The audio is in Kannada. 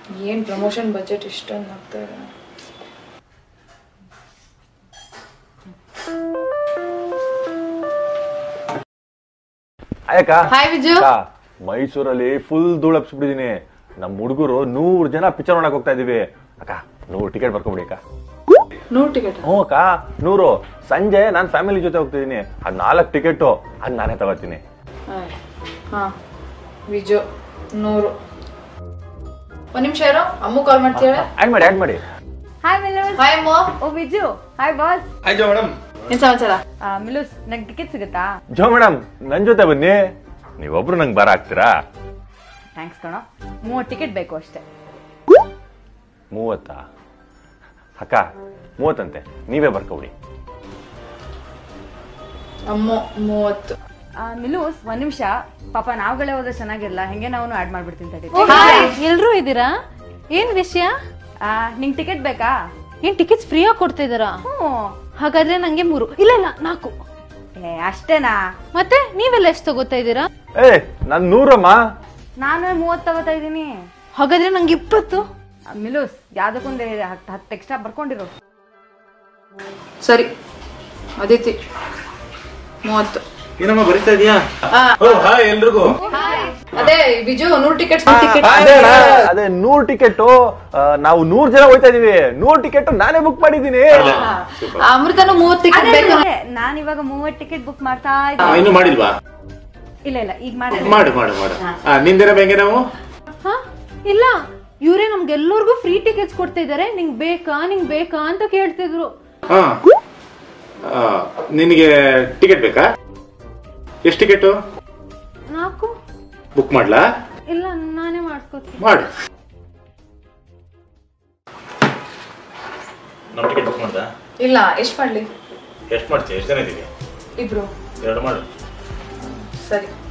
ಏನ್ ಪ್ರಮೋಷನ್ ಬಜೆಟ್ ಇಷ್ಟೊಂದು ಆಗ್ತಾ ಇದೆ ಅಯ್ಯಕ್ಕ ಹಾಯ್ ವಿಜು ಅಕ್ಕ, ಮೈಸೂರಲ್ಲಿ ಫುಲ್ ಧೂಳ್ ಹಬ್ಸ್ಬಿಟ್ಟಿದೀನಿ ನಮ್ ಹುಡುಗರು ನೂರ್ ಜನ ಪಿಕ್ಚರ್ ನೋಡಕ್ ಹೋಗ್ತಾ ಇದೀವಿ ಅಕ್ಕ ನೂರು ಟಿಕೆಟ್ ಬರ್ಕೊಂಬಿಡಿ ಅಕ್ಕ ನೂರು ಟಿಕೆಟ್ ಹ್ಞೂ ಅಕ್ಕ ನೂರು ಸಂಜೆ ನಾನ್ ಫ್ಯಾಮಿಲಿ ಜೊತೆ ಹೋಗ್ತಿದೀನಿ ಅದ್ ನಾಲ್ಕು ಟಿಕೆಟ್ ಅದ್ ನಾನೇ ತಗೋತೀನಿ ಹಾ ವಿಜು ನೂರು ಒಂದ್ ನಿಮಿಷ ಇರೋ ಅಮ್ಮು ಕಾಲ್ ಮಾಡ್ತೀಯಾಳೆ ಆಡ್ ಮಾಡಿ ಆಡ್ ಮಾಡಿ ಹಾಯ್ ಮಿಲೂಸ್ ಹಾಯ್ ಅಮ್ಮ ಓ ವಿಜು ಹಾಯ್ ಬಾಸ್ ಆಯ್ತು ಮೇಡಮ್ ಏನ್ ಸಮಾಚಾರ ಮಿಲೂಸ್ ನಂಗೆ ಟಿಕೆಟ್ ಸಿಗುತ್ತಾ ಜೋ ಮೇಡಮ್ ನನ್ ಜೊತೆ ಬನ್ನಿ ನೀವೊಬ್ರು ನಂಗೆ ಬರ ಹಾಕ್ತೀರಾ ಥ್ಯಾಂಕ್ಸ್ ಕಣೋ ಮೂವತ್ತು ಟಿಕೆಟ್ ಬೇಕು ಅಷ್ಟೇ ಮೂವತ್ತಾ ಅಕ್ಕ ಮೂವತ್ತಂತೆ ನೀವೇ ಬರ್ಕೊಬಿಡಿ ಅಮ್ಮ ಮೂವತ್ತು ಆ, ಮಿಲೂಸ್ ಒಂದ್ ನಿಮಿಷ ಪಾಪ ನಾವುಗಳೇ ಹೋದ್ರೆ ಚೆನ್ನಾಗಿರಲ್ಲ ಹೆಂಗೆ ನಾವು ಆಡ್ ಮಾಡ್ಬಿಡ್ತೀನಿ ತಡಿ ಎಲ್ರೂ ಇದ್ದೀರಾ ಏನ್ ವಿಷಯ ಆ, ನಿಂಗ್ ಟಿಕೆಟ್ ಬೇಕಾ ಏನ್ ಟಿಕೆಟ್ಸ್ ಫ್ರೀ ಆಗಿ ಕೊಡ್ತಾ ಇದಾರಾ ಹ್ಞೂ ಹಾಗಾದ್ರೆ ನಂಗೆ ಮೂರು ಇಲ್ಲ ಇಲ್ಲ ನಾಲ್ಕು ಏ ಅಷ್ಟೇನಾ ಮತ್ತೆ ನೀವೆಲ್ಲ ಎಷ್ಟು ತಗೋತಾ ಇದ್ದೀರಾ ಏ ನನ್ ನೂರಮ್ಮ ನಾನು ಮೂವತ್ತು ತಗೋತಾ ಇದ್ದೀನಿ ಹಾಗಾದ್ರೆ ನಂಗೆ ಇಪ್ಪತ್ತು ಆ, ಮಿಲೂಸ್ ಯಾವ್ದಕ್ಕೊಂದು ಹತ್ತು ಹತ್ತು ಎಕ್ಸ್ಟ್ರಾ ಬರ್ಕೊಂಡಿರು ಸರಿ ಅದಿತಿ ಮೂವತ್ತು ಏನಮ್ಮ ಬರೀತಾ ಇದೀಯಾ ಓ ಹಾಯ್ ಎಲ್ರಿಗೂ ಅದೇ ವಿಜು ನೂರು ಟಿಕೆಟ್ಸ್ ನೂರು ಟಿಕೆಟ್ ಅದೇ ಅಣ್ಣ, ಅದೇ ನೂರ್ ಟಿಕೆಟ್ ನಾವು ನೂರ್ ಜನ ಹೋಯ್ತಾ ಇದೀವಿ ನೂರ್ ಟಿಕೆಟ್ ನಾನೇ ಬುಕ್ ಮಾಡಿದೀನಿ ಅಮೃತನು ಮೂವತ್ತು ಟಿಕೆಟ್ ಬೇಕು ನಾನು ಇವಾಗ ಮೂವತ್ತು ಟಿಕೆಟ್ ಬುಕ್ ಮಾಡ್ತಾ ಆ, ಇದ್ದೀನಿ ಇನ್ನೂ ಮಾಡಿಲ್ವಾ ಇಲ್ಲ ಇಲ್ಲ ಈಗ ಮಾಡಿ ಮಾಡು ಮಾಡು ಮಾಡು ಆ, ನಿಂದಿನ ಹೆಂಗೆ ನಾವು ಹಾ ಇಲ್ಲ ಇವ್ರೇ ನಮ್ಗೆಲ್ಲರಿಗೂ ಫ್ರೀ ಟಿಕೆಟ್ಸ್ ಕೊಡ್ತಾ ಇದಾರೆ ನಿಂಗ್ ಬೇಕಾ ನಿಂಗ್ ಬೇಕಾ ಅಂತ ಕೇಳ್ತಿದ್ರು ಹಾ ಆ, ನಿನಗೆ ಟಿಕೆಟ್ ಬೇಕಾ ಎಷ್ಟು ಟಿಕೆಟು ನಾಲ್ಕು ಬುಕ್ ಮಾಡ್ಲಾ ಇಲ್ಲ ನಾನೇ ಮಾಡ್ಸ್ಕೊತೀನಿ ಮಾಡು ನಮ್ಮ ಟಿಕೆಟ್ ಬುಕ್ ಮಾಡ್ದಾ ಇಲ್ಲ ಎಷ್ಟ್ ಮಾಡ್ಲಿ ಎಷ್ಟು ಮಾಡ್ತೀಯ ಎಷ್ಟು ಜನ ಇದ್ದೀವಿ ಇಬ್ರು ಎರಡು ಮಾಡು ಸರಿ